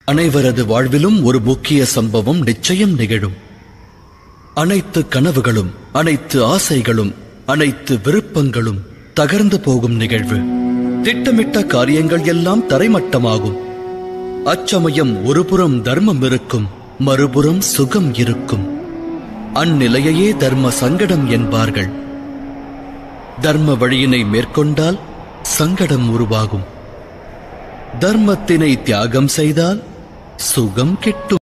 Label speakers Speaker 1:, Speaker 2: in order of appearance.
Speaker 1: அனைவரது வாழ்விலும் ஒரு முக்கிய சம்பவம் நிச்சயம் நிகழும் அனைத்து கனவுகளும் அனைத்து ஆசைகளும் அனைத்து விருப்பங்களும் தகர்ந்து போகும் நிகழ்வு திட்டமிட்ட காரியங்கள் எல்லாம் தரைமட்டமாகும் அச்சமயம் ஒருபுறம் தர்மம் இருக்கும் மறுபுறம் சுகம் இருக்கும் அந்நிலையையே தர்ம சங்கடம் என்பார்கள் தர்ம வழியினை மேற்கொண்டால் சங்கடம் உருவாகும் தர்மத்தினை தியாகம் செய்தால் சுகம் கிட்டும்